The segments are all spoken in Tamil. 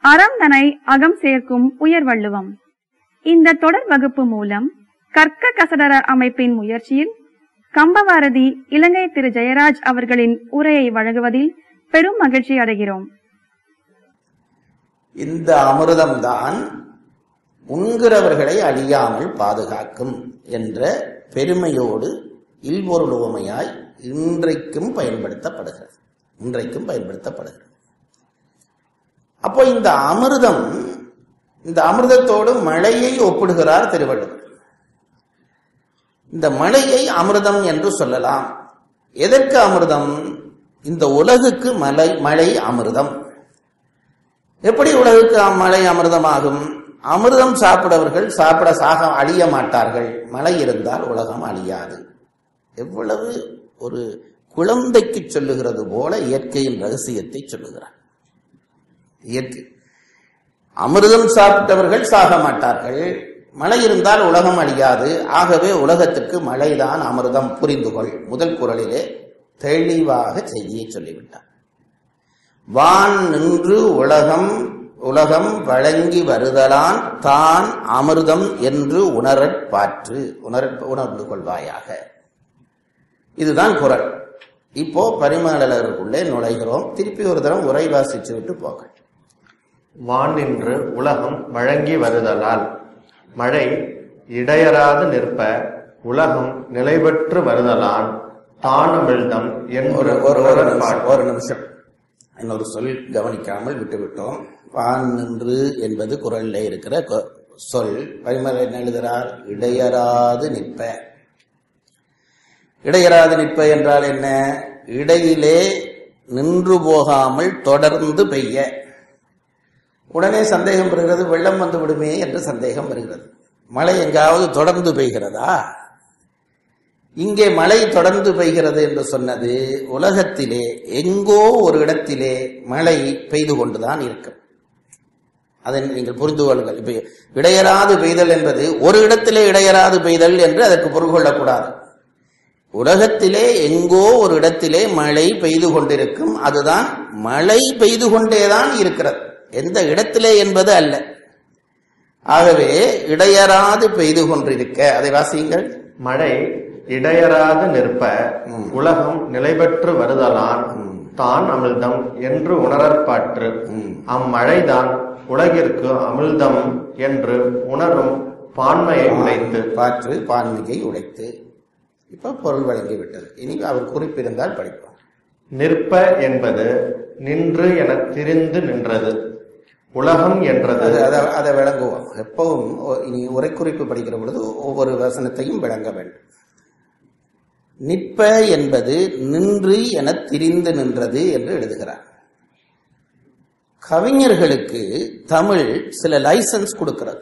அறம் தனை அகம் சேர்க்கும் உயர்வள்ளுவம் இந்த தொடர் வகுப்பு மூலம் கற்க கசடர அமைப்பின் முயற்சியில் கம்பவாரதி இலங்கை திரு ஜெயராஜ் அவர்களின் உரையை வழங்குவதில் பெரும் மகிழ்ச்சி அடைகிறோம் இந்த அமிர்தம்தான் உண்கிறவர்களை அழியாமல் பாதுகாக்கும் என்ற பெருமையோடு இல்பொருள் உவமையாய் இன்றைக்கும் பயன்படுத்தப்படுகிறது இன்றைக்கும் பயன்படுத்தப்படுகிறது அப்போ இந்த அமிர்தம் இந்த அமிர்தத்தோடு மழையை ஒப்பிடுகிறார் திருவள்ளுவர் இந்த மழையை அமிர்தம் என்று சொல்லலாம் எதற்கு அமிர்தம் இந்த உலகுக்கு மலை மழை அமிர்தம் எப்படி உலகுக்கு மழை அமிர்தமாகும் அமிர்தம் சாப்பிடவர்கள் சாப்பிட சாக அழிய மாட்டார்கள் மழை இருந்தால் உலகம் அழியாது எவ்வளவு ஒரு குழந்தைக்கு சொல்லுகிறது போல இயற்கையின் ரகசியத்தை சொல்லுகிறார் இயற்கை அமிர்தம் சாப்பிட்டவர்கள் சாக மாட்டார்கள் மழை இருந்தால் உலகம் அழியாது ஆகவே உலகத்துக்கு மழைதான் அமிர்தம் புரிந்து கொள் முதல் குரலிலே தெளிவாக செய்தியை சொல்லிவிட்டார் வான் நின்று உலகம் உலகம் வழங்கி வருதலான் தான் அமிர்தம் என்று உணரற் பாற்று உணர உணர்ந்து கொள்வாயாக இதுதான் குரல் இப்போ பரிமாளருக்குள்ளே நுழைகிறோம் திருப்பி ஒரு தரம் உரை வாசிச்சு விட்டு போக வான் நின்று உலகம் வழங்கி வருதலால் மழை இடையராது நிற்ப உலகம் நிலைபெற்று வருதலான் தானமிழ்தம் ஒரு ஒரு ஒரு நிமிஷம் என்பது ஒரு நிமிஷம் இன்னொரு சொல் கவனிக்காமல் விட்டுவிட்டோம் வான் நின்று என்பது குரல்ல இருக்கிற கொ- சொல் பரிமளர் என்ன எழுதுகிறார் இடையராது நிற்ப இடையராது நிற்ப என்றால் என்ன இடையிலே நின்று போகாமல் தொடர்ந்து பெய்ய உடனே சந்தேகம் வருகிறது வெள்ளம் வந்து விடுமே என்று சந்தேகம் வருகிறது மழை எங்காவது தொடர்ந்து பெய்கிறதா இங்கே மழை தொடர்ந்து பெய்கிறது என்று சொன்னது உலகத்திலே எங்கோ ஒரு இடத்திலே மழை பெய்து கொண்டுதான் இருக்கும் அதை நீங்கள் புரிந்து கொள்ளுங்கள் இப்ப இடையராது பெய்தல் என்பது ஒரு இடத்திலே இடையராது பெய்தல் என்று அதற்கு பொருள் கொள்ளக்கூடாது உலகத்திலே எங்கோ ஒரு இடத்திலே மழை பெய்து கொண்டிருக்கும் அதுதான் மழை பெய்து கொண்டேதான் இருக்கிறது எந்த இடத்திலே என்பது அல்ல ஆகவே இடையராது பெய்து கொண்டிருக்க அதை வாசியுங்கள் மழை இடையராது நிற்ப உலகம் நிலைபெற்று வருதலான் தான் அமிழ்தம் என்று உணரற்பாற்று அம்மழைதான் உலகிற்கு அமிழ்தம் என்று உணரும் பான்மையை உடைத்து பாற்று பான்மிகை உடைத்து இப்ப பொருள் வழங்கி விட்டது இனி அவர் குறிப்பிருந்தால் படிப்போம் நிற்ப என்பது நின்று என திரிந்து நின்றது உலகம் என்றது அது அதை அதை விளங்குவோம் எப்பவும் ஒ- இனி உரை குறிப்பு படிக்கிற பொழுது ஒவ்வொரு வசனத்தையும் விளங்க வேண்டும் நிற்ப என்பது நின்று என திரிந்து நின்றது என்று எழுதுகிறார் கவிஞர்களுக்கு தமிழ் சில லைசன்ஸ் கொடுக்கிறது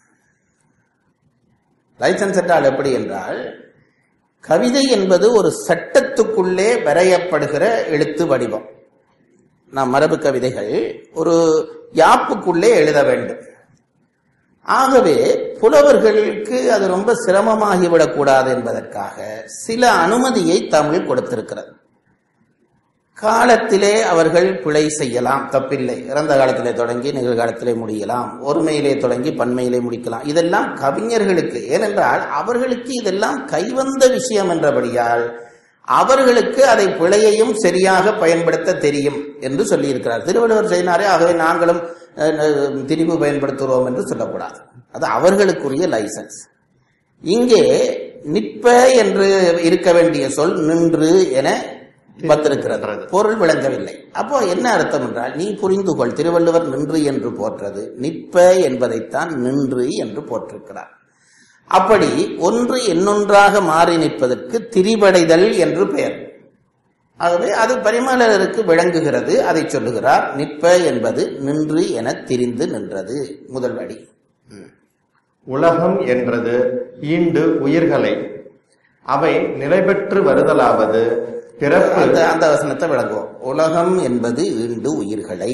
லைசன்ஸ் என்றால் எப்படி என்றால் கவிதை என்பது ஒரு சட்டத்துக்குள்ளே வரையப்படுகிற எழுத்து வடிவம் நாம் மரபு கவிதைகள் ஒரு யாப்புக்குள்ளே எழுத வேண்டும் ஆகவே புலவர்களுக்கு அது ரொம்ப சிரமமாகிவிடக் கூடாது என்பதற்காக சில அனுமதியை தமிழ் கொடுத்திருக்கிறது காலத்திலே அவர்கள் பிழை செய்யலாம் தப்பில்லை இறந்த காலத்திலே தொடங்கி நிகழ்காலத்திலே முடியலாம் ஒருமையிலே தொடங்கி பன்மையிலே முடிக்கலாம் இதெல்லாம் கவிஞர்களுக்கு ஏனென்றால் அவர்களுக்கு இதெல்லாம் கைவந்த விஷயம் என்றபடியால் அவர்களுக்கு அதை பிழையையும் சரியாக பயன்படுத்த தெரியும் என்று சொல்லியிருக்கிறார் திருவள்ளுவர் செய்யினாரே ஆகவே நாங்களும் அஹ், அஹ், திரிபு பயன்படுத்துகிறோம் என்று சொல்லக்கூடாது அது அவர்களுக்குரிய லைசன்ஸ் இங்கே நிற்ப என்று இருக்க வேண்டிய சொல் நின்று என வந்திருக்கிறது பொருள் விளங்கவில்லை அப்போ என்ன அர்த்தம் என்றால் நீ புரிந்து கொள் திருவள்ளுவர் நின்று என்று போற்றது நிற்ப என்பதைத்தான் நின்று என்று போற்றிருக்கிறார் அப்படி ஒன்று இன்னொன்றாக மாறி நிற்பதற்கு திரிபடைதல் என்று பெயர் ஆகவே அது பரிமளருக்கு விளங்குகிறது அதை சொல்லுகிறார் நிற்ப என்பது நின்று என திரிந்து நின்றது முதல் வடி உலகம் என்றது ஈண்டு உயிர்களை அவை நிலைபெற்று வருதலாவது பிறப்பு அந்த அந்த வசனத்தை விளங்குவோம் உலகம் என்பது ஈண்டு உயிர்களை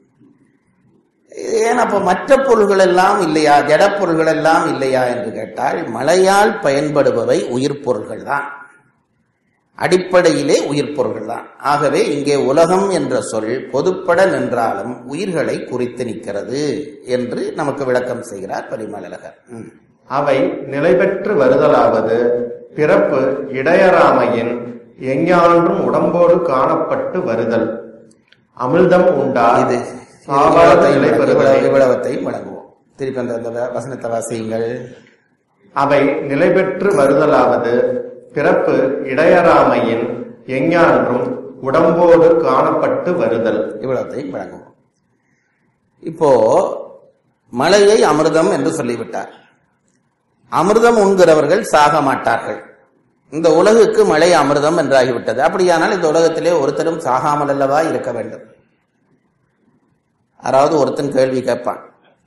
ஏன் அப்ப மற்ற பொருள்கள் எல்லாம் இல்லையா ஜடப் பொருள்கள் எல்லாம் இல்லையா என்று கேட்டால் மழையால் பயன்படுபவை உயிர் பொருள்கள் தான் அடிப்படையிலே உயிர் பொருள்கள் தான் ஆகவே இங்கே உலகம் என்ற சொல் பொதுப்பட நின்றாலும் உயிர்களை குறித்து நிற்கிறது என்று நமக்கு விளக்கம் செய்கிறார் பரிமலகர் ம். அவை நிலைபெற்று வருதலாவது பிறப்பு இடையறாமையின் எஞ்ஞான்றும் உடம்போடு காணப்பட்டு வருதல் அமிர்தம் உண்டா இது சாவாத இவ்வளவத்தையும் நிலை இவ்வளவு- பெறுதலை இவ்வளவத்தையும் வழங்குவோம் திருப்பி அந்த அந்த வசனத்தை வாசியுங்கள் அவை நிலைபெற்று வருதலாவது பிறப்பு இடையறாமையின் எஞ்ஞான்றும் உடம்போடு காணப்பட்டு வருதல் இவ்வளத்தையும் வழங்குவோம் இப்போ மலையை அமிர்தம் என்று சொல்லிவிட்டார் அமிர்தம் உண்கிறவர்கள் சாக மாட்டார்கள் இந்த உலகுக்கு மழை அமிர்தம் என்றாகிவிட்டது அப்படியானால் இந்த உலகத்திலே ஒருத்தரும் சாகாமல் அல்லவா இருக்க வேண்டும் யாராவது ஒருத்தன் கேள்வி கேட்பான்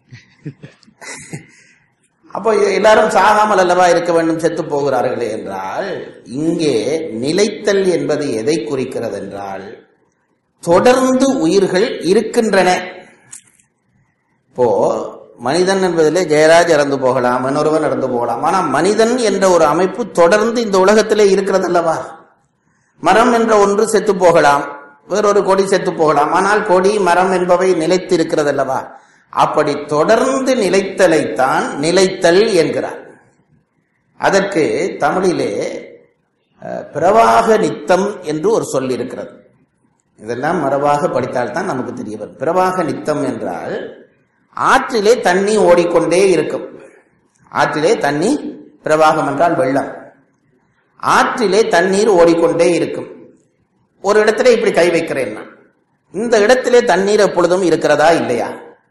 அப்போ எல்லாரும் சாகாமல் அல்லவா இருக்க வேண்டும் செத்து போகிறார்களே என்றால் இங்கே நிலைத்தல் என்பது எதை குறிக்கிறது என்றால் தொடர்ந்து உயிர்கள் இருக்கின்றன இப்போ மனிதன் என்பதிலே ஜெயராஜ் இறந்து போகலாம் இன்னொருவன் இறந்து போகலாம் ஆனா மனிதன் என்ற ஒரு அமைப்பு தொடர்ந்து இந்த உலகத்திலே இருக்கிறது அல்லவா மரம் என்ற ஒன்று செத்து போகலாம் வேறொரு கொடி செத்து போகலாம் ஆனால் கொடி மரம் என்பவை நிலைத்து இருக்கிறது அல்லவா அப்படி தொடர்ந்து நிலைத்தலைத்தான் நிலைத்தல் என்கிறார் அதற்கு தமிழிலே அஹ், பிரவாக நித்தம் என்று ஒரு சொல் இருக்கிறது இதெல்லாம் மரபாக படித்தால்தான் நமக்கு தெரிய வரும் பிரவாக நித்தம் என்றால் ஆற்றிலே தண்ணி ஓடிக்கொண்டே இருக்கும் ஆற்றிலே தண்ணி பிரவாகம் என்றால் வெள்ளம் ஆற்றிலே தண்ணீர் ஓடிக்கொண்டே இருக்கும் ஒரு இடத்துல இப்படி கை வைக்கிறேன் நான் இந்த இடத்திலே தண்ணீர் எப்பொழுதும் இருக்கிறதா இல்லையா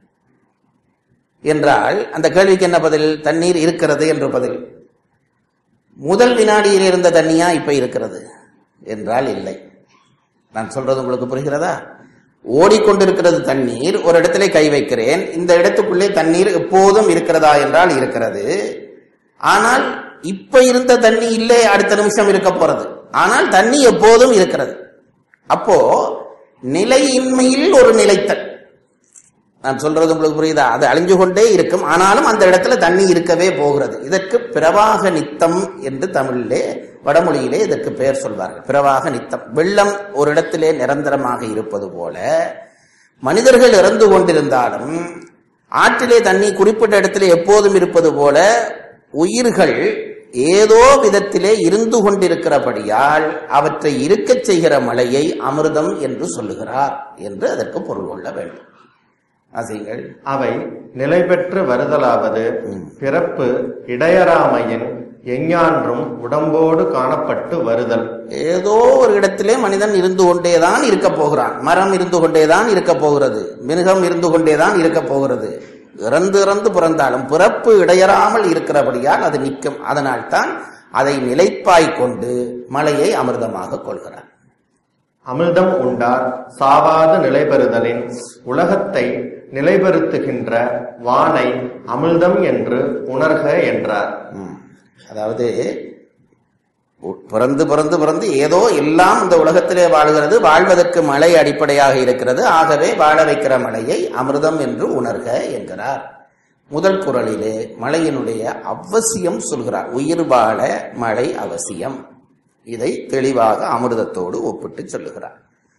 என்றால் அந்த கேள்விக்கு என்ன பதில் தண்ணீர் இருக்கிறது என்று பதில் முதல் வினாடியில் இருந்த தண்ணியா இப்ப இருக்கிறது என்றால் இல்லை நான் சொல்றது உங்களுக்கு புரிகிறதா ஓடிக்கொண்டிருக்கிறது தண்ணீர் ஒரு இடத்திலே கை வைக்கிறேன் இந்த இடத்துக்குள்ளே தண்ணீர் எப்போதும் இருக்கிறதா என்றால் இருக்கிறது ஆனால் இப்ப இருந்த தண்ணி இல்லை அடுத்த நிமிஷம் இருக்க போறது ஆனால் தண்ணி எப்போதும் இருக்கிறது அப்போ நிலையின்மையில் ஒரு நிலைத்தல் நான் சொல்றது உங்களுக்கு புரியுதா அது அழிஞ்சு கொண்டே இருக்கும் ஆனாலும் அந்த இடத்துல தண்ணி இருக்கவே போகிறது இதற்கு பிரவாக நித்தம் என்று தமிழிலே வடமொழியிலே இதற்கு பெயர் சொல்வார்கள் பிரவாக நித்தம் வெள்ளம் ஒரு இடத்திலே நிரந்தரமாக இருப்பது போல மனிதர்கள் இறந்து கொண்டிருந்தாலும் ஆற்றிலே தண்ணி குறிப்பிட்ட இடத்திலே எப்போதும் இருப்பது போல உயிர்கள் ஏதோ விதத்திலே இருந்து கொண்டிருக்கிறபடியால் அவற்றை இருக்கச் செய்கிற மலையை அமிர்தம் என்று சொல்லுகிறார் என்று அதற்கு பொருள் கொள்ள வேண்டும் ஆசைங்கள் அவை நிலைபெற்று வருதலாவது பிறப்பு இடையறாமையின் எஞ்ஞான்றும் உடம்போடு காணப்பட்டு வருதல் ஏதோ ஒரு இடத்திலே மனிதன் இருந்து கொண்டேதான் இருக்க போகிறான் மரம் இருந்து கொண்டேதான் இருக்க போகிறது மிருகம் இருந்து கொண்டேதான் இருக்க போகிறது இறந்து இறந்து பிறந்தாலும் பிறப்பு இடையறாமல் இருக்கிறபடியால் அது நிற்கும் அதனால் தான் அதை நிலைப்பாய் கொண்டு மலையை அமிர்தமாக கொள்கிறார் அமிர்தம் உண்டார் சாவாத நிலைபெறுதலின் உலகத்தை நிலைபெறுத்துகின்ற வானை அமிர்தம் என்று உணர்க என்றார் ம். அதாவது உ- பிறந்து பிறந்து பிறந்து ஏதோ எல்லாம் இந்த உலகத்திலே வாழ்கிறது வாழ்வதற்கு மழை அடிப்படையாக இருக்கிறது ஆகவே வாழ வைக்கிற மழையை அமிர்தம் என்று உணர்க என்கிறார் முதல் குறளிலே மழையினுடைய அவசியம் சொல்கிறார் உயிர் வாழ மழை அவசியம் இதை தெளிவாக அமிர்தத்தோடு ஒப்பிட்டு சொல்லுகிறார்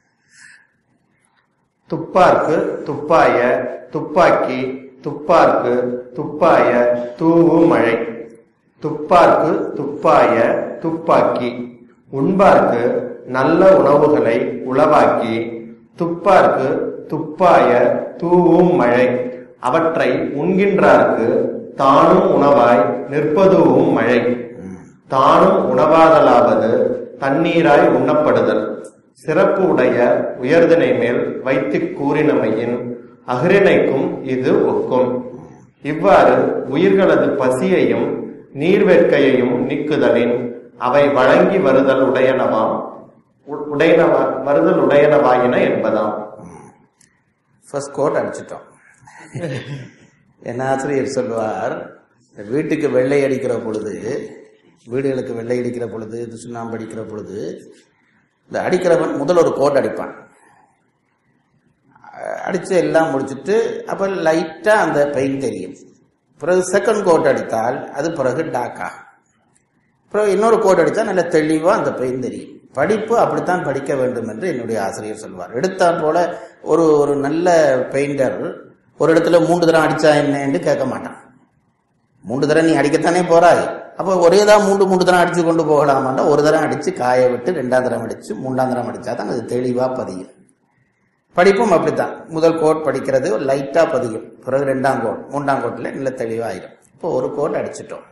துப்பார்க்கு துப்பாய துப்பாக்கி துப்பார்க்கு துப்பாய தூவு மழை துப்பார்க்கு துப்பாய துப்பாக்கி உண்பார்க்கு நல்ல உணவுகளை உளவாக்கி துப்பார்க்கு துப்பாய தூவும் மழை அவற்றை உண்கின்றார்க்கு தானும் உணவாய் நிற்பதுவும் மழை தானும் உணவாதலாவது தண்ணீராய் உண்ணப்படுதல் சிறப்பு உடைய உயர்தினை மேல் வைத்துக் கூறினமையின் அகிரிணைக்கும் இது ஒக்கும் இவ்வாறு உயிர்களது பசியையும் நீர்வேட்கையையும் நீக்குதலின் அவை வழங்கி வருதல் உடையனவாம் உ- உடையனவா வருதல் உடையனவாயின என்பதாம் ஃபர்ஸ்ட் கோட் அடிச்சிட்டோம் என் ஆசிரியர் சொல்லுவார் வீட்டுக்கு வெள்ளை அடிக்கிற பொழுது வீடுகளுக்கு வெள்ளை அடிக்கிற பொழுது இது சுண்ணாம்பு அடிக்கிற பொழுது இந்த அடிக்கிறவன் முதல் ஒரு கோட் அடிப்பான் அஹ் அடிச்சு எல்லாம் முடிச்சிட்டு அப்ப லைட்டா அந்த பெயின் தெரியும் பிறகு செகண்ட் கோட் அடித்தால் அது பிறகு டாக்கா அப்புறம் இன்னொரு கோட் அடித்தா நல்ல தெளிவாக அந்த பெயின் தெரியும் படிப்பு அப்படித்தான் படிக்க வேண்டும் என்று என்னுடைய ஆசிரியர் சொல்வார் எடுத்தால் போல ஒரு ஒரு நல்ல பெயிண்டர் ஒரு இடத்துல மூன்று தரம் அடிச்சா என்னன்னு கேட்க மாட்டான் மூன்று தரம் நீ அடிக்கத்தானே போறாய் அப்போ ஒரே தான் மூன்று மூன்று தரம் அடிச்சு கொண்டு போகலாமாண்டா ஒரு தரம் அடிச்சு காய விட்டு ரெண்டாம் தரம் அடிச்சு மூன்றாம் தரம் அடிச்சா தான் அது தெளிவா பதியும் படிப்பும் அப்படித்தான் முதல் கோட் படிக்கிறது லைட்டா பதியும் பிறகு ரெண்டாம் கோட் மூன்றாம் கோட்ல நல்ல தெளிவாயிரும் இப்போ ஒரு கோட் அடிச்சிட்டோம்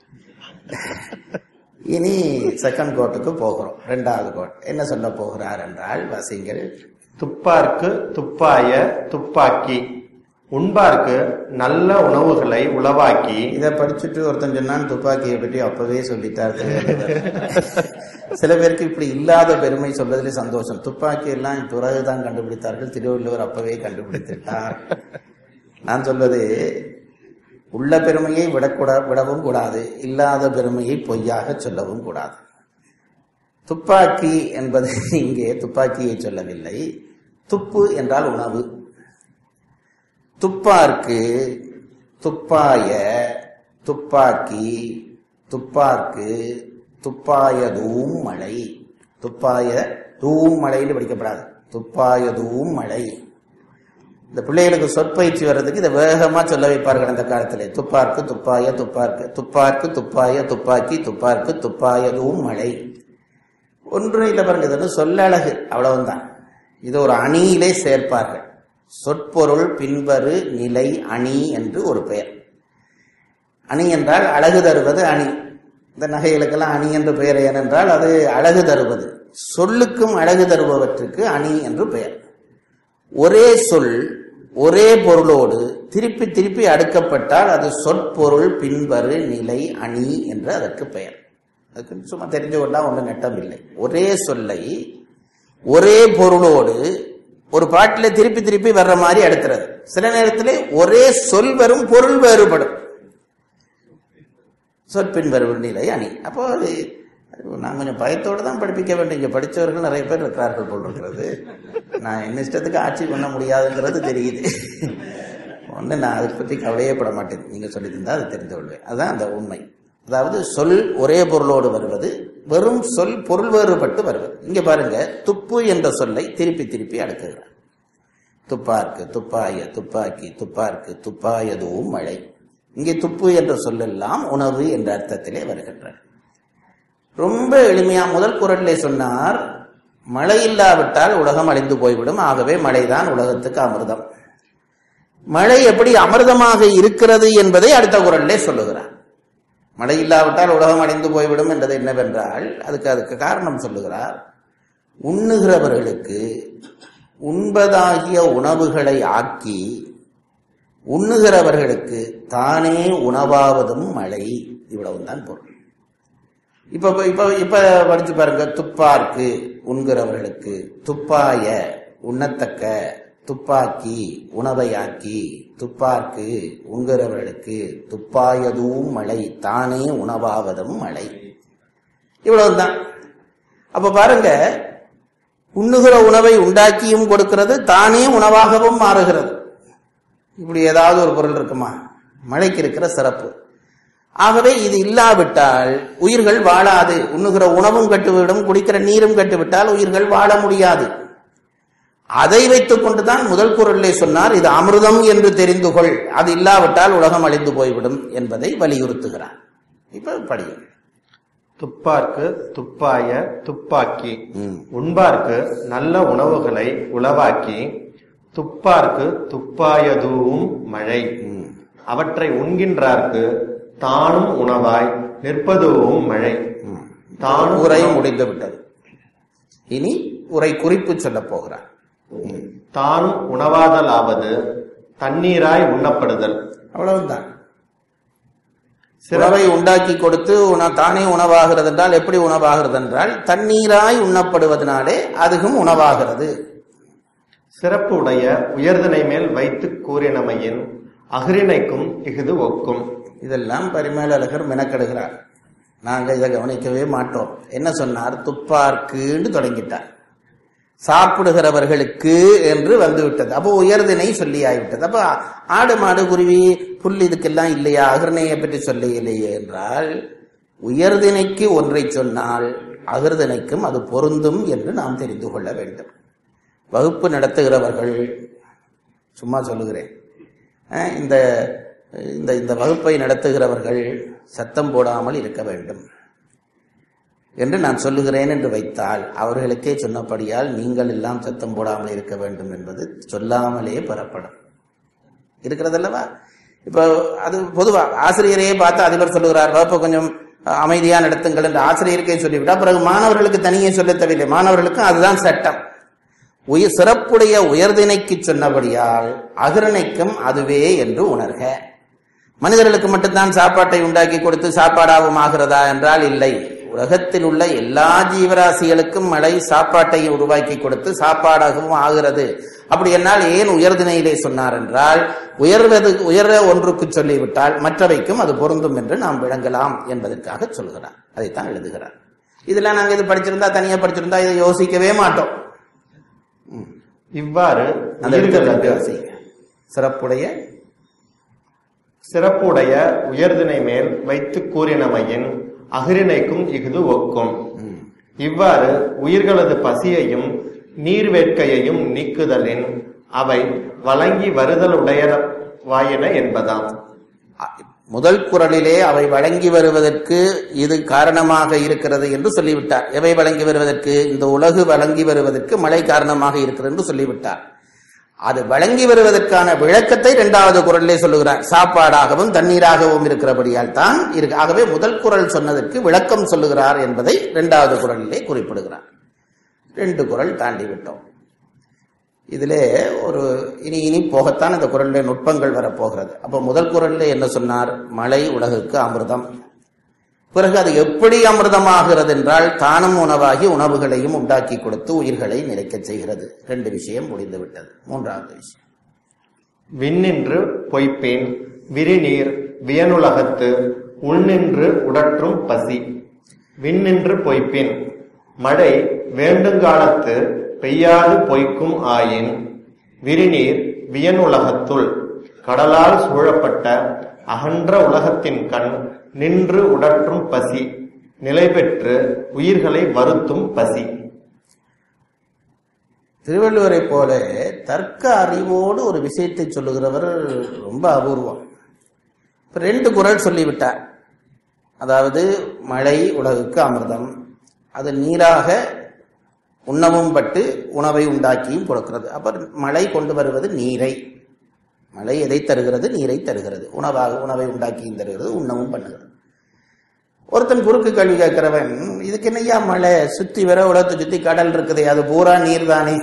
இனி செகண்ட் கோட்டுக்கு போகிறோம் ரெண்டாவது கோட் என்ன சொல்ல போகிறார் என்றால் வசிங்கள் துப்பார்க்கு துப்பாய துப்பாக்கி உண்பார்க்கு நல்ல உணவுகளை உளவாக்கி இதை படிச்சுட்டு ஒருத்தன் சொன்னான் துப்பாக்கியை பற்றி அப்பவே சொல்லிட்டார் சில பேருக்கு இப்படி இல்லாத பெருமை சொல்றதுல சந்தோஷம் துப்பாக்கி எல்லாம் பிறகுதான் கண்டுபிடித்தார்கள் திருவள்ளுவர் அப்பவே கண்டுபிடித்துட்டார் நான் சொல்வது உள்ள பெருமையை விடக்கூடா விடவும் கூடாது இல்லாத பெருமையை பொய்யாக சொல்லவும் கூடாது துப்பாக்கி என்பது இங்கே துப்பாக்கியை சொல்லவில்லை துப்பு என்றால் உணவு துப்பார்க்கு துப்பாய துப்பாக்கி துப்பார்க்கு துப்பாயதூம் மழை துப்பாய தூம் மழைன்னு படிக்கப்படாது துப்பாயதூம் மழை இந்த பிள்ளைகளுக்கு சொற்பயிற்சி வர்றதுக்கு இதை வேகமா சொல்ல வைப்பார்கள் அந்த காலத்திலே துப்பார்க்கு துப்பாய துப்பார்க்கு துப்பார்க்கு துப்பாய துப்பாக்கி துப்பார்க்கு துப்பாயதூம் மழை ஒன்றும் இல்லை பாருங்க இது வந்து சொல்லழகு அவ்வளவுதான் இது ஒரு அணியிலே சேர்ப்பார்கள் சொற்பொருள் பின்வரு நிலை அணி என்று ஒரு பெயர் அணி என்றால் அழகு தருவது அணி இந்த நகைகளுக்கெல்லாம் அணி என்று பெயர் ஏனென்றால் அது அழகு தருவது சொல்லுக்கும் அழகு தருபவற்றுக்கு அணி என்று பெயர் ஒரே சொல் ஒரே பொருளோடு திருப்பி திருப்பி அடுக்கப்பட்டால் அது சொற்பொருள் பின்வரு நிலை அணி என்று அதற்கு பெயர் அதுக்கு சும்மா தெரிஞ்சு கொண்டா ஒன்றும் நெட்டம் இல்லை ஒரே சொல்லை ஒரே பொருளோடு ஒரு பாட்டில திருப்பி திருப்பி வர்ற மாதிரி அடுக்கிறது சில நேரத்தில் ஒரே சொல் வரும் பொருள் வேறுபடும் சொற்பின் வரும் நிலை அணி அப்போ அது நான் கொஞ்சம் பயத்தோடு தான் படிப்பிக்க வேண்டும் இங்கே படித்தவர்கள் நிறைய பேர் இருக்கிறார்கள் போல் இருக்கிறது நான் என்ன இஷ்டத்துக்கு ஆட்சி பண்ண முடியாதுங்கிறது தெரியுது ஒன்று நான் அதை பற்றி கவலையே பட மாட்டேன் நீங்கள் சொல்லி தந்தால் அது தெரிந்து கொள்வேன் அதுதான் அந்த உண்மை அதாவது சொல் ஒரே பொருளோடு வருவது வெறும் சொல் பொருள் வேறுபட்டு வருவது இங்கே பாருங்க துப்பு என்ற சொல்லை திருப்பி திருப்பி அடுக்குகிறார் துப்பார்க்கு துப்பாய துப்பாக்கி துப்பார்க்கு துப்பாயதுவும் மழை இங்கே துப்பு என்ற சொல்லெல்லாம் உணவு என்ற அர்த்தத்திலே வருகின்றன ரொம்ப எளிமையா முதல் குரலிலே சொன்னார் மழை இல்லாவிட்டால் உலகம் அழிந்து போய்விடும் ஆகவே மழைதான் உலகத்துக்கு அமிர்தம் மழை எப்படி அமிர்தமாக இருக்கிறது என்பதை அடுத்த குரலிலே சொல்லுகிறார் மழை இல்லாவிட்டால் உலகம் அழிந்து போய்விடும் என்றது என்னவென்றால் அதுக்கு அதுக்கு காரணம் சொல்லுகிறார் உண்ணுகிறவர்களுக்கு உண்பதாகிய உணவுகளை ஆக்கி உண்ணுகிறவர்களுக்கு தானே உணவாவதும் மழை இவ்வளவுதான் பொருள் இப்ப இப்ப இப்ப படிச்சு பாருங்க துப்பார்க்கு உண்கிறவர்களுக்கு துப்பாய உண்ணத்தக்க துப்பாக்கி உணவையாக்கி துப்பார்க்கு உண்கிறவர்களுக்கு துப்பாயதும் மழை தானே உணவாவதும் மழை இவ்வளவுதான் அப்ப பாருங்க உண்ணுகிற உணவை உண்டாக்கியும் கொடுக்கிறது தானே உணவாகவும் மாறுகிறது இப்படி ஏதாவது ஒரு பொருள் இருக்குமா மழைக்கு இருக்கிற சிறப்பு ஆகவே இது இல்லாவிட்டால் உயிர்கள் வாழாது உண்ணுகிற உணவும் கட்டுவிடும் குடிக்கிற நீரும் கட்டுவிட்டால் உயிர்கள் வாழ முடியாது அதை வைத்துக் கொண்டுதான் முதல் குரலிலே சொன்னார் இது அமிர்தம் என்று தெரிந்து கொள் அது இல்லாவிட்டால் உலகம் அழிந்து போய்விடும் என்பதை வலியுறுத்துகிறார் இப்ப படியுங்கள் துப்பார்க்கு துப்பாய துப்பாக்கி ம். உண்பார்க்கு நல்ல உணவுகளை உளவாக்கி துப்பார்க்கு துப்பாயதுவும் மழை ம். அவற்றை உண்கின்றார்க்கு தானும் உணவாய் நிற்பதுவும் மழை ம். தானும் உரை முடிந்து விட்டது இனி உரை குறிப்பு சொல்லப் போகிறார் தானும் உணவாதலாவது தண்ணீராய் உண்ணப்படுதல் அவ்வளவுதான் சிறப்பு உணவை உண்டாக்கி கொடுத்து உண தானே உணவாகிறது என்றால் எப்படி உணவாகிறது என்றால் தண்ணீராய் உண்ணப்படுவதனாலே அதுவும் உணவாகிறது சிறப்பு உடைய உயர்தனை மேல் வைத்து கூறினமையின் அகிரிணைக்கும் இஃது ஒக்கும் இதெல்லாம் பரிமேலழகர் மெனக்கெடுகிறார் நாங்க இதை கவனிக்கவே மாட்டோம் என்ன சொன்னார் துப்பார்க்குன்னு தொடங்கிட்டார் சாப்பிடுகிறவர்களுக்கு என்று வந்துவிட்டது அப்போ உயர்தினை சொல்லி ஆகிவிட்டது அப்போ ஆடு மாடு குருவி புல் இதுக்கெல்லாம் இல்லையா அகிர்ணையை பற்றி சொல்ல இல்லையே என்றால் உயர்தினைக்கு ஒன்றை சொன்னால் அகிர்தனைக்கும் அது பொருந்தும் என்று நாம் தெரிந்து கொள்ள வேண்டும் வகுப்பு நடத்துகிறவர்கள் சும்மா சொல்லுகிறேன் அஹ், இந்த இந்த இந்த வகுப்பை நடத்துகிறவர்கள் சத்தம் போடாமல் இருக்க வேண்டும் என்று நான் சொல்லுகிறேன் என்று வைத்தால் அவர்களுக்கே சொன்னபடியால் நீங்கள் எல்லாம் சத்தம் போடாமல் இருக்க வேண்டும் என்பது சொல்லாமலே பெறப்படும் இருக்கிறதல்லவா இப்போ அது பொதுவா ஆசிரியரையே பார்த்து அதிபர் சொல்லுகிறார் வகுப்பை கொஞ்சம் அமைதியா நடத்துங்கள் என்று ஆசிரியருக்கே சொல்லிவிட்டா பிறகு மாணவர்களுக்கு தனியே சொல்லத் தேவையில்லை மாணவர்களுக்கும் அதுதான் சட்டம் உயர் சிறப்புடைய உயர்தினைக்கு சொன்னபடியால் அகிரணைக்கும் அதுவே என்று உணர்க மனிதர்களுக்கு மட்டும்தான் சாப்பாட்டை உண்டாக்கி கொடுத்து சாப்பாடாகவும் ஆகிறதா என்றால் இல்லை உலகத்தில் உள்ள எல்லா ஜீவராசிகளுக்கும் மழை சாப்பாட்டை உருவாக்கி கொடுத்து சாப்பாடாகவும் ஆகிறது அப்படி என்னால் ஏன் உயர்தினையிலே சொன்னார் என்றால் உயர்வது உயர ஒன்றுக்கு சொல்லிவிட்டால் மற்றவைக்கும் அது பொருந்தும் என்று நாம் விளங்கலாம் என்பதற்காக சொல்கிறார் அதைத்தான் எழுதுகிறார் இதெல்லாம் நாங்க இது படிச்சிருந்தா தனியா படிச்சிருந்தா இதை யோசிக்கவே மாட்டோம் இவ்வாறு அந்த இடத்துல உயிர்களது வாசிங்க. சிறப்புடைய சிறப்புடைய உயர்தினை மேல் வைத்து கூறினமையின் அகிரிணைக்கும் இஃது ஒக்கும் இவ்வாறு உயிர்களது பசியையும் நீர் வேட்கையையும் நீக்குதலின் அவை வழங்கி வருதலுடையவாயின என்பதாம் முதல் குரலிலே அவை வழங்கி வருவதற்கு இது காரணமாக இருக்கிறது என்று சொல்லிவிட்டார் எவை வழங்கி வருவதற்கு இந்த உலகு வழங்கி வருவதற்கு மழை காரணமாக இருக்கிறது என்று சொல்லிவிட்டார் அது வழங்கி வருவதற்கான விளக்கத்தை இரண்டாவது குரலிலே சொல்லுகிறார் சாப்பாடாகவும் தண்ணீராகவும் இருக்கிறபடியால் தான் இருக்கு ஆகவே முதல் குரல் சொன்னதற்கு விளக்கம் சொல்லுகிறார் என்பதை இரண்டாவது குரலிலே குறிப்பிடுகிறார் ரெண்டு குரல் தாண்டி விட்டோம் இதிலே ஒரு இனி இனி போகத்தான் இந்த குரலிலே நுட்பங்கள் வரப்போகிறது அப்போ முதல் குரலில் என்ன சொன்னார் மழை உலகுக்கு அமிர்தம் பிறகு அது எப்படி அமிர்தமாகிறது என்றால் தானும் உணவாகி உணவுகளையும் உண்டாக்கி கொடுத்து உயிர்களை நிலைக்கச் செய்கிறது ரெண்டு விஷயம் முடிந்து விட்டது மூன்றாவது விஷயம் விண்ணின்று பொய்ப்பேன் விரிநீர் வியனுலகத்து உள்நின்று உடற்றும் பசி விண்ணின்று பொய்ப்பின் மழை வேண்டுங்காலத்து பெய்யாது பொய்க்கும் ஆயின் விரிநீர் வியனுலகத்துள் கடலால் சூழப்பட்ட அகன்ற உலகத்தின் கண் நின்று உடற்றும் பசி நிலை பெற்று உயிர்களை வருத்தும் பசி திருவள்ளுவரை போல தர்க்க அறிவோடு ஒரு விஷயத்தை சொல்லுகிறவர் ரொம்ப அபூர்வம் இப்ப ரெண்டு குரல் சொல்லிவிட்டார் அதாவது மழை உலகுக்கு அமிர்தம் அது நீராக உண்ணவும் பட்டு உணவை உண்டாக்கியும் கொடுக்கிறது அப்ப மழை கொண்டு வருவது நீரை மழை எதை தருகிறது நீரை தருகிறது உணவாக உணவை உண்டாக்கியும் தருகிறது உண்ணவும் பண்ணுகிறது ஒருத்தன் குறுக்கு கேள்வி கேட்கிறவன் இதுக்கு என்னையா மழை சுத்தி வர உலகத்தை சுத்தி கடல் இருக்குதே அது பூரா நீர் தானே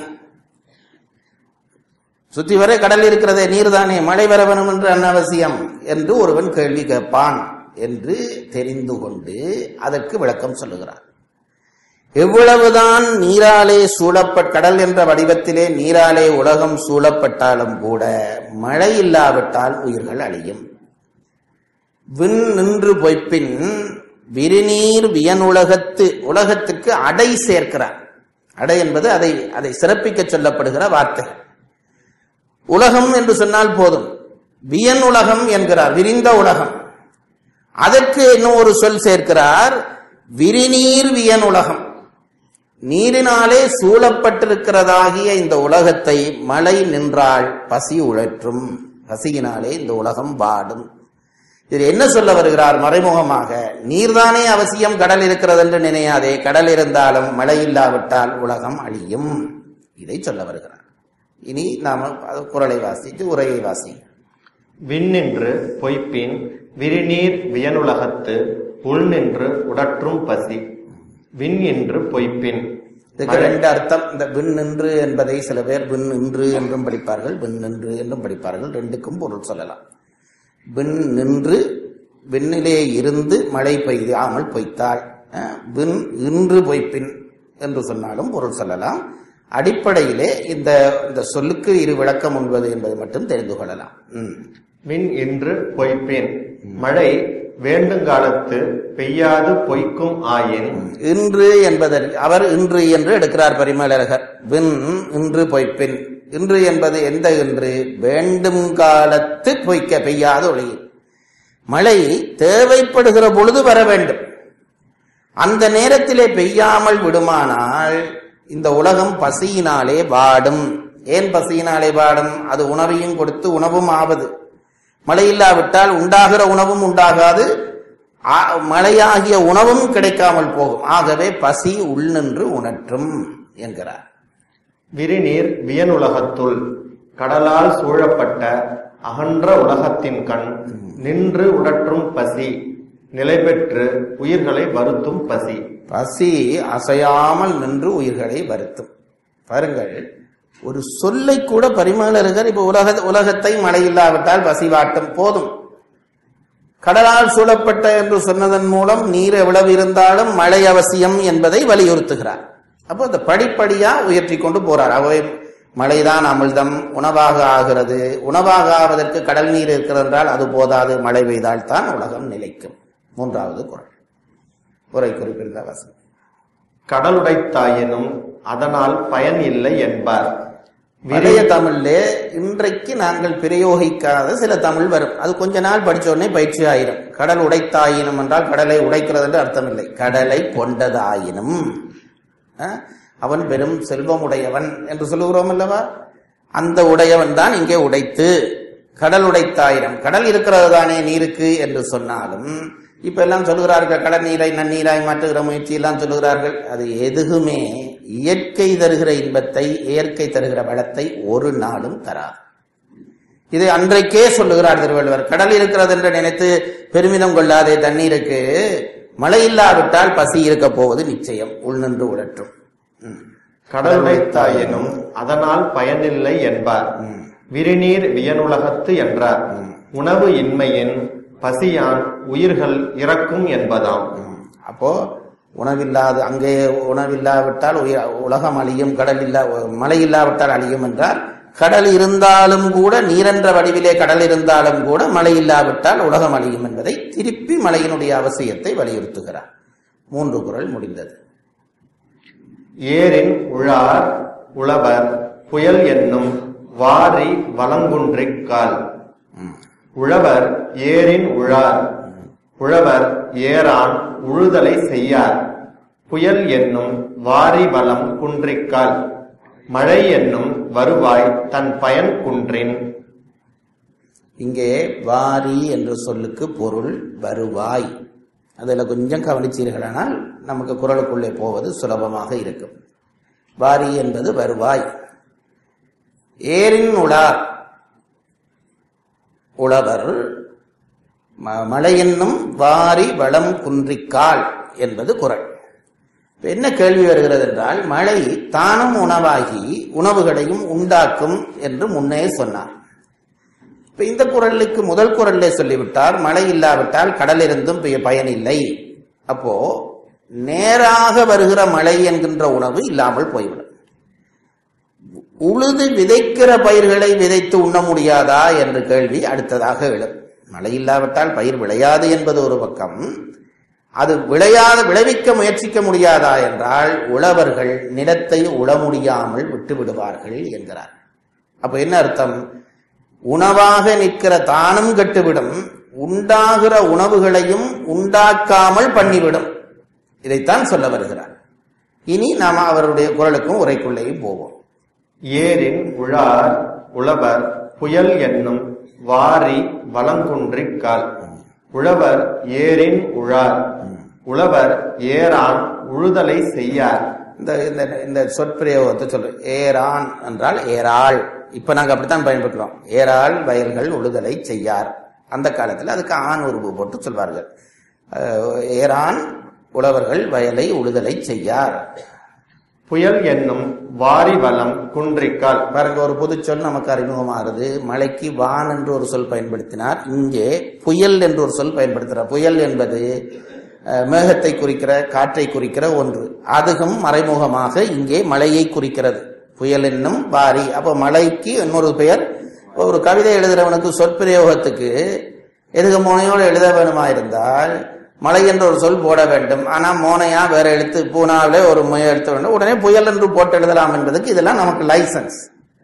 சுத்தி வர கடல் இருக்கிறதே நீர் தானே மழை வர வேணும் என்று அனவசியம் என்று ஒருவன் கேள்வி கேட்பான் என்று தெரிந்து கொண்டு அதற்கு விளக்கம் சொல்லுகிறார் எவ்வளவுதான் நீராலே சூழப்பட் கடல் என்ற வடிவத்திலே நீராலே உலகம் சூழப்பட்டாலும் கூட மழை இல்லாவிட்டால் உயிர்கள் அழியும் விண் நின்று பொய்ப்பின் விரிநீர் வியனுலகத்து உலகத்துக்கு அடை சேர்க்கிறார் அடை என்பது அதை அதை சிறப்பிக்க சொல்லப்படுகிற வார்த்தை உலகம் என்று சொன்னால் போதும் வியன் உலகம் என்கிறார் விரிந்த உலகம் அதற்கு இன்னும் ஒரு சொல் சேர்க்கிறார் விரிநீர் வியன் உலகம் நீரினாலே சூழப்பட்டிருக்கிறதாகிய இந்த உலகத்தை மழை நின்றால் பசி உழற்றும் பசியினாலே இந்த உலகம் வாடும் இது என்ன சொல்ல வருகிறார் மறைமுகமாக நீர்தானே அவசியம் கடல் இருக்கிறது என்று நினையாதே கடல் இருந்தாலும் மழை இல்லாவிட்டால் உலகம் அழியும் இதை சொல்ல வருகிறார் இனி நாம அது குரலை வாசித்து உரையை வாசி விண்ணின்று பொய்ப்பின் விரிநீர் வியனுலகத்து உள்நின்று உடற்றும் பசி விண் என்று பொய்ப்பின் இதுக்கு ரெண்டு அர்த்தம் இந்த விண் நின்று என்பதை சில பேர் விண் நின்று என்றும் படிப்பார்கள் விண் நின்று என்றும் படிப்பார்கள் ரெண்டுக்கும் பொருள் சொல்லலாம் விண் நின்று விண்ணிலே இருந்து மழை பெய்யாமல் பொய்த்தாள் அஹ், விண் இன்று பொய்ப்பின் என்று சொன்னாலும் பொருள் சொல்லலாம் அடிப்படையிலே இந்த இந்த சொல்லுக்கு இரு விளக்கம் உண்பது என்பதை மட்டும் தெரிந்து கொள்ளலாம் ம். விண் என்று பொய்ப்பேன் மழை வேண்டுங்காலத்து பெய்யாது பொய்க்கும் ஆயின் இன்று என்பதற்கு அவர் இன்று என்று எடுக்கிறார் பரிமேலழகர் விண் இன்று பொய்ப்பின் இன்று என்பது எந்த இன்று வேண்டும் காலத்து பொய்க்க பெய்யாத ஒளியில் மழை தேவைப்படுகிற பொழுது வர வேண்டும் அந்த நேரத்திலே பெய்யாமல் விடுமானால் இந்த உலகம் பசியினாலே வாடும் ஏன் பசியினாலே வாடும் அது உணவையும் கொடுத்து உணவும் ஆவது மழை இல்லாவிட்டால் உண்டாகிற உணவும் உண்டாகாது ஆ- மழையாகிய உணவும் கிடைக்காமல் போகும் ஆகவே பசி உள்நின்று உணற்றும் என்கிறார் விரிநீர் வியனுலகத்துள் கடலால் சூழப்பட்ட அகன்ற உலகத்தின் கண் நின்று உடற்றும் பசி நிலை பெற்று உயிர்களை வருத்தும் பசி பசி அசையாமல் நின்று உயிர்களை வருத்தும் பாருங்கள் ஒரு சொல்லை கூட பரிமாணர்கள் இப்ப உலக உலகத்தை மழை இல்லாவிட்டால் பசி வாட்டும் போதும் கடலால் சூழப்பட்ட என்று சொன்னதன் மூலம் நீர் எவ்வளவு இருந்தாலும் மழை அவசியம் என்பதை வலியுறுத்துகிறார் அப்போ அந்த படிப்படியா உயர்த்தி கொண்டு போறார் அவை மழைதான் அமிழ்தம் உணவாக ஆகிறது உணவாக ஆவதற்கு கடல் நீர் இருக்கிறது என்றால் அது போதாது மழை பெய்தால் தான் உலகம் நிலைக்கும் மூன்றாவது குரல் உரை குறிப்பிருந்த வசனம் கடலுடைத்தாயினும் அதனால் பயன் இல்லை என்பார் பழைய தமிழ்ல இன்றைக்கு நாங்கள் பிரயோகிக்காத சில தமிழ் வரும் அது கொஞ்ச நாள் படிச்ச உடனே பயிற்சி ஆயிரும் கடல் உடைத்தாயினும் என்றால் கடலை உடைக்கிறது என்று அர்த்தம் இல்லை கடலை கொண்டதாயினும் அஹ், அவன் பெரும் செல்வம் உடையவன் என்று சொல்லுகிறோம் அல்லவா அந்த உடையவன் தான் இங்கே உடைத்து கடல் உடைத்தாயிரம் கடல் இருக்கிறது தானே நீருக்கு என்று சொன்னாலும் இப்ப எல்லாம் சொல்லுகிறார்கள் கடல் நீரை நன்னீராய் மாற்றுகிற முயற்சி எல்லாம் சொல்லுகிறார்கள் அது எதுவுமே இயற்கை தருகிற இன்பத்தை இயற்கை தருகிற வளத்தை ஒரு நாளும் தராது இதை அன்றைக்கே சொல்லுகிறார் திருவள்ளுவர் கடல் இருக்கிறது என்று நினைத்து பெருமிதம் கொள்ளாதே தண்ணீருக்கு மழை இல்லாவிட்டால் பசி இருக்க போவது நிச்சயம் உள்நின்று உழற்றும் ம். கடலுடைத்தாயினும் அதனால் பயனில்லை என்பார் விரிநீர் வியனுலகத்து என்றார் உணவு இன்மையின் பசியான் உயிர்கள் இறக்கும் என்பதாம் ம். அப்போ உணவில்லாது அங்கே உணவில்லாவிட்டால் உய- உலகம் அழியும் கடல் இல்லா மழை இல்லாவிட்டால் அழியும் என்றால் கடல் இருந்தாலும் கூட நீரென்ற வடிவிலே கடல் இருந்தாலும் கூட மழை இல்லாவிட்டால் உலகம் அழியும் என்பதை திருப்பி மழையினுடைய அவசியத்தை வலியுறுத்துகிறார் மூன்று குரல் முடிந்தது ஏரின் உழார் உழவர் புயல் என்னும் வாரி வலங்குன்றிக் கால் உழவர் ஏரின் உழார் உழவர் ஏரான் உழுதலை செய்யார் புயல் என்னும் வாரி வலம் குன்றிக்கால் மழை என்னும் வருவாய் தன் பயன் குன்றின் இங்கே வாரி என்ற சொல்லுக்கு பொருள் வருவாய் அதில் கொஞ்சம் கவனிச்சீர்களானால் நமக்கு குரலுக்குள்ளே போவது சுலபமாக இருக்கும் வாரி என்பது வருவாய் ஏரின் உளார் உழவர் ம- மழை என்னும் வாரி வளம் குன்றிக்கால் என்பது குரல் இப்ப என்ன கேள்வி வருகிறது என்றால் மழை தானும் உணவாகி உணவுகளையும் உண்டாக்கும் என்று முன்னே சொன்னார் இப்ப இந்த குரலுக்கு முதல் குரல்ல சொல்லிவிட்டார் மழை இல்லாவிட்டால் கடல் இருந்தும் பெ- பயனில்லை அப்போ நேராக வருகிற மழை என்கின்ற உணவு இல்லாமல் போய்விடும் உழுது விதைக்கிற பயிர்களை விதைத்து உண்ண முடியாதா என்ற கேள்வி அடுத்ததாக எழும் மழை இல்லாவிட்டால் பயிர் விளையாது என்பது ஒரு பக்கம் அது விளையாத விளைவிக்க முயற்சிக்க முடியாதா என்றால் உழவர்கள் நிலத்தை உழ முடியாமல் விட்டு விடுவார்கள் என்கிறார் அப்ப என்ன அர்த்தம் உணவாக நிற்கிற தானும் கெட்டுவிடும் உண்டாகிற உணவுகளையும் உண்டாக்காமல் பண்ணிவிடும் இதைத்தான் சொல்ல வருகிறார் இனி நாம் அவருடைய குரலுக்கும் உரைக்குள்ளேயும் போவோம் ஏரின் உழார் உழவர் புயல் என்னும் வாரி வலங்குன்றிக் கால் உழவர் ஏரின் உழார் உழவர் ஏரான் உழுதலை செய்யார் இந்த இந்த இந்த சொற்பிரயோகத்தை சொல்லு ஏரான் என்றால் ஏராள் இப்ப நாங்க அப்படித்தான் பயன்படுத்துறோம் ஏராள் வயல்கள் உழுதலை செய்யார் அந்த காலத்தில் அதுக்கு ஆண் உருவு போட்டு சொல்வார்கள் அஹ், ஏரான் உழவர்கள் வயலை உழுதலை செய்யார் புயல் என்னும் வாரி வலம் குன்றிக்கால் பாருங்க ஒரு பொது சொல் நமக்கு அறிமுகமாகுது மழைக்கு வான் என்று ஒரு சொல் பயன்படுத்தினார் இங்கே புயல் என்று ஒரு சொல் பயன்படுத்துகிறார் புயல் என்பது அஹ், மேகத்தை குறிக்கிற காற்றை குறிக்கிற ஒன்று அதுவும் மறைமுகமாக இங்கே மழையை குறிக்கிறது புயல் என்னும் வாரி அப்போ மழைக்கு இன்னொரு பெயர் ஒரு கவிதை எழுதுறவனுக்கு சொற்பிரயோகத்துக்கு எதுக்கு மோனையோடு எழுத வேணுமா இருந்தால் மழை என்ற ஒரு சொல் போட வேண்டும் ஆனா மோனையா வேற எழுத்து பூனாவிலே ஒரு முய எழுத்து வேண்டும் உடனே புயல் என்று போட்டு எழுதலாம் என்பதற்கு இதெல்லாம் நமக்கு லைசன்ஸ்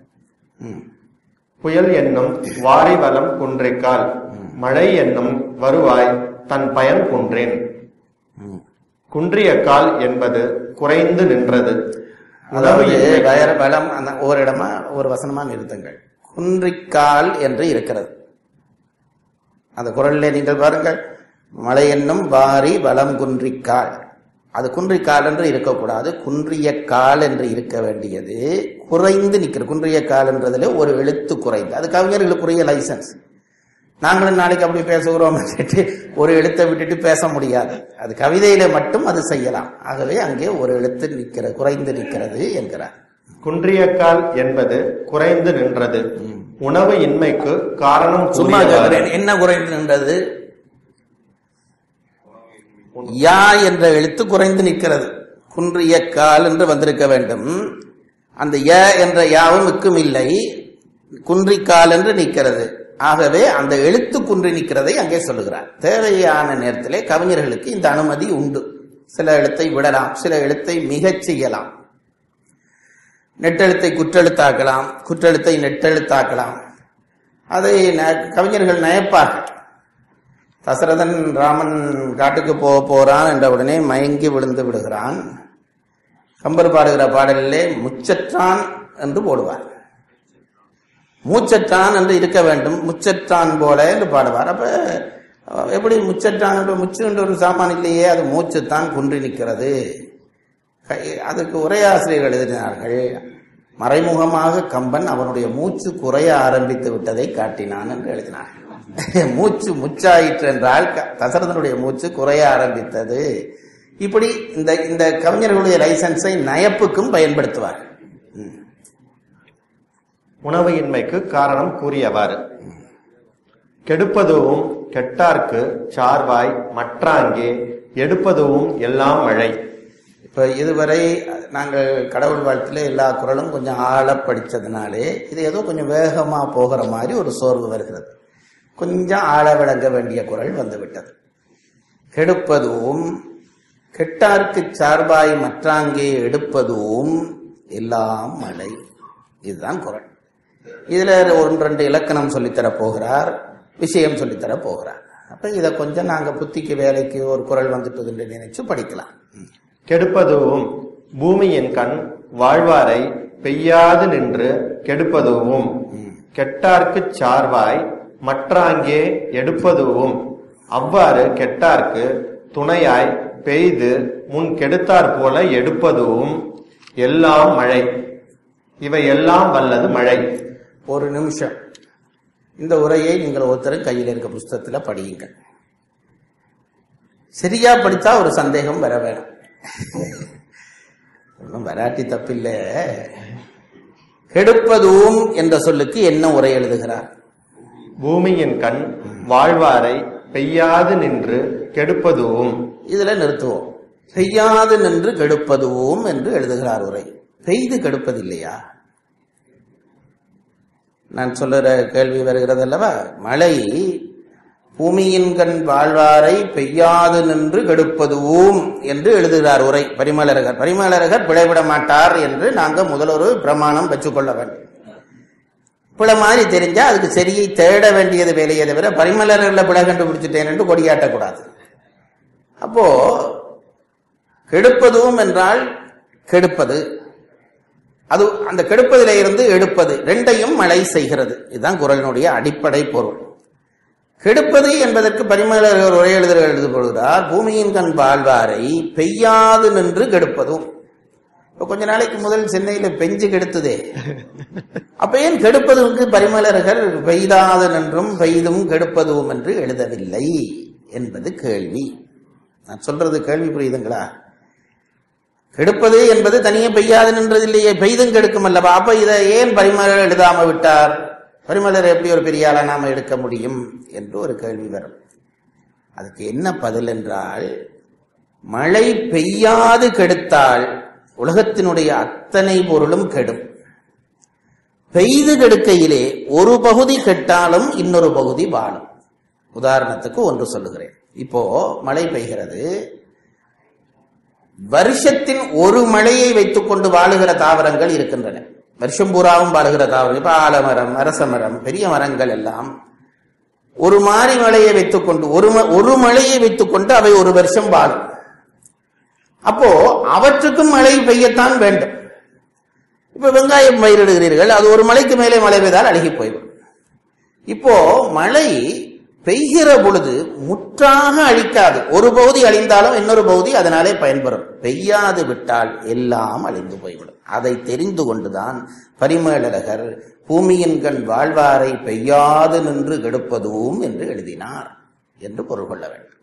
புயல் என்னும் வாரி வலம் குன்றிக்கால் மழை என்னும் வருவாய் தன் பயன் குன்றின் குன்றிய கால் என்பது குறைந்து நின்றது அதாவது வயர பலம் அந்த ஒரு இடமா ஒரு வசனமா நிறுத்துங்கள் குன்றிக்கால் என்று இருக்கிறது அந்த குரலிலே நீங்கள் பாருங்கள் மலை என்னும் வாரி வலம் குன்றிக்கால் அது குன்றிக்கால் என்று இருக்கக்கூடாது குன்றிய கால் என்று இருக்க வேண்டியது குறைந்து நிற்கிற குன்றிய கால் என்றதுல ஒரு எழுத்து குறைந்து அது கவிஞர்களுக்குரிய லைசன்ஸ் நாங்களும் நாளைக்கு அப்படி பேசுகிறோம் சொல்லிட்டு ஒரு எழுத்தை விட்டுட்டு பேச முடியாது அது கவிதையில மட்டும் அது செய்யலாம் ஆகவே அங்கே ஒரு எழுத்து நிற்கிற குறைந்து நிற்கிறது என்கிறார் குன்றிய கால் என்பது குறைந்து நின்றது உணவு இன்மைக்கு காரணம் சும்மா கூறியவாறு. கேட்கிறேன் என்ன குறைந்து நின்றது யா என்ற எழுத்து குறைந்து நிற்கிறது குன்றிய கால் என்று வந்திருக்க வேண்டும் அந்த ய என்ற யாவும் மிக்கும் இல்லை குன்றிக்கால் என்று நிற்கிறது ஆகவே அந்த எழுத்து குன்றி நிற்கிறதை அங்கே சொல்லுகிறார் தேவையான நேரத்திலே கவிஞர்களுக்கு இந்த அனுமதி உண்டு சில எழுத்தை விடலாம் சில எழுத்தை மிகச் செய்யலாம் நெட்டெழுத்தை குற்றெழுத்தாக்கலாம் குற்றெழுத்தை நெட்டெழுத்தாக்கலாம் அதை ந- கவிஞர்கள் நயப்பார்கள் தசரதன் ராமன் காட்டுக்கு போக போறான் என்ற உடனே மயங்கி விழுந்து விடுகிறான் கம்பர் பாடுகிற பாடலிலே முச்சற்றான் என்று போடுவார் மூச்சற்றான் என்று இருக்க வேண்டும் முச்சற்றான் போல என்று பாடுவார் அப்ப அஹ், எப்படி முச்சற்றான் என்று முச்சு என்ற ஒரு சாமான் இல்லையே அது மூச்சுத்தான் குன்றி நிற்கிறது கை- அதுக்கு உரையாசிரியர்கள் எழுதினார்கள் மறைமுகமாக கம்பன் அவனுடைய மூச்சு குறைய ஆரம்பித்து விட்டதை காட்டினான் என்று எழுதினார் மூச்சு முச்சாயிற்று என்றால் க- தசரதனுடைய மூச்சு குறைய ஆரம்பித்தது இப்படி இந்த இந்த கவிஞர்களுடைய லைசன்ஸை நயப்புக்கும் பயன்படுத்துவார் உணவு இன்மைக்கு காரணம் கூறியவாறு கெடுப்பதுவும் கெட்டார்க்கு சார்வாய் மற்றாங்கே எடுப்பதுவும் எல்லாம் மழை இப்ப இதுவரை நாங்கள் கடவுள் வாழ்த்துல எல்லா குரலும் கொஞ்சம் ஆழ படிச்சதுனாலே இது ஏதோ கொஞ்சம் வேகமா போகிற மாதிரி ஒரு சோர்வு வருகிறது கொஞ்சம் ஆழ விளங்க வேண்டிய குரல் வந்து விட்டது கெடுப்பதும் கெட்டார்க்கு சார்பாய் மற்றாங்கே எடுப்பதும் எல்லாம் மழை இதுதான் குரல் இதுல ஒன்று ரெண்டு இலக்கணம் சொல்லித்தர போகிறார் விஷயம் சொல்லித்தர போகிறார் அப்ப இதை கொஞ்சம் நாங்க புத்திக்கு வேலைக்கு ஒரு குரல் வந்துட்டு நினைச்சு படிக்கலாம் ம். கெடுப்பதுவும் பூமியின் கண் வாழ்வாரை பெய்யாது நின்று கெடுப்பதுவும் கெட்டார்க்குச் சார்வாய் மற்றாங்கே எடுப்பதுவும் அவ்வாறு கெட்டார்க்கு துணையாய் பெய்து முன் கெடுத்தாற் போல எடுப்பதுவும் எல்லாம் மழை இவை எல்லாம் வல்லது மழை ஒரு நிமிஷம் இந்த உரையை நீங்கள் ஒருத்தரும் கையில் இருக்க புஸ்தகத்துல படியுங்க சரியா படித்தா ஒரு சந்தேகம் வர வேணும் ஒன்றும் வராட்டி தப்பில்லை கெடுப்பதும் என்ற சொல்லுக்கு என்ன உரை எழுதுகிறார் பூமியின் கண் வாழ்வாரை பெய்யாது நின்று கெடுப்பதுவும் இதுல நிறுத்துவோம் பெய்யாது நின்று கெடுப்பதுவும் என்று எழுதுகிறார் உரை பெய்து கெடுப்பதில்லையா நான் சொல்லுற கேள்வி வருகிறது அல்லவா மழை பூமியின் கண் வாழ்வாரை பெய்யாது நின்று கெடுப்பதுவும் என்று எழுதுகிறார் உரை பரிமளரகர் பரிமளரகர் பிழைவிட மாட்டார் என்று நாங்க முதல் ஒரு பிரமாணம் வச்சுக்கொள்ள வேண்டும் பிழை மாதிரி தெரிஞ்சா அதுக்கு சரியை தேட வேண்டியது வேலையை தவிர பரிமளர்களை பிழை கண்டுபிடிச்சிட்டேன் என்று கொடியாட்டக்கூடாது அப்போ கெடுப்பதும் என்றால் கெடுப்பது அது அந்த கெடுப்பதிலே இருந்து எடுப்பது ரெண்டையும் மழை செய்கிறது இதுதான் குரலினுடைய அடிப்படை பொருள் கெடுப்பது என்பதற்கு பரிமளர் உரை எழுதுகிற எழுதப்படுகிறார் பூமியின் கண் வாழ்வாரை பெய்யாது நின்று கெடுப்பதும் இப்ப கொஞ்ச நாளைக்கு முதல் சென்னையில பெஞ்சு கெடுத்ததே அப்ப ஏன் கெடுப்பதுக்கு பரிமளர்கள் பெய்தாது நின்றும் பெய்தும் கெடுப்பதும் என்று எழுதவில்லை என்பது கேள்வி நான் சொல்றது கேள்வி புரியுதுங்களா கெடுப்பது என்பது தனியே பெய்யாது நின்றது இல்லையே பெய்தும் கெடுக்கும் அல்லவா அப்ப இதை ஏன் பரிமளர் எழுதாம விட்டார் பரிமளர் எப்படி ஒரு பெரிய ஆளா நாம எடுக்க முடியும் என்று ஒரு கேள்வி வரும் அதுக்கு என்ன பதில் என்றால் மழை பெய்யாது கெடுத்தால் உலகத்தினுடைய அத்தனை பொருளும் கெடும் பெய்து கெடுக்கையிலே ஒரு பகுதி கெட்டாலும் இன்னொரு பகுதி வாழும் உதாரணத்துக்கு ஒன்று சொல்லுகிறேன் இப்போ மழை பெய்கிறது வருஷத்தின் ஒரு மழையை வைத்துக்கொண்டு வாழுகிற தாவரங்கள் இருக்கின்றன வருஷம் பூராவும் வாழுகிற தாவரம் இப்ப ஆலமரம் அரச மரம் பெரிய மரங்கள் எல்லாம் ஒரு மாறி மழையை வைத்துக்கொண்டு ஒரு ம- ஒரு மழையை வைத்துக்கொண்டு அவை ஒரு வருஷம் வாழும் அப்போ அவற்றுக்கும் மழை பெய்யத்தான் வேண்டும் இப்ப வெங்காயம் பயிரிடுகிறீர்கள் அது ஒரு மலைக்கு மேலே மழை பெய்தால் அழுகி போய்விடும் இப்போ மழை பெய்கிற பொழுது முற்றாக அழிக்காது ஒரு பகுதி அழிந்தாலும் இன்னொரு பகுதி அதனாலே பயன்பெறும் பெய்யாது விட்டால் எல்லாம் அழிந்து போய்விடும் அதை தெரிந்து கொண்டுதான் பரிமேலழகர் பூமியின் கண் வாழ்வாரை பெய்யாது நின்று கெடுப்பதும் என்று எழுதினார் என்று பொருள் கொள்ள வேண்டும்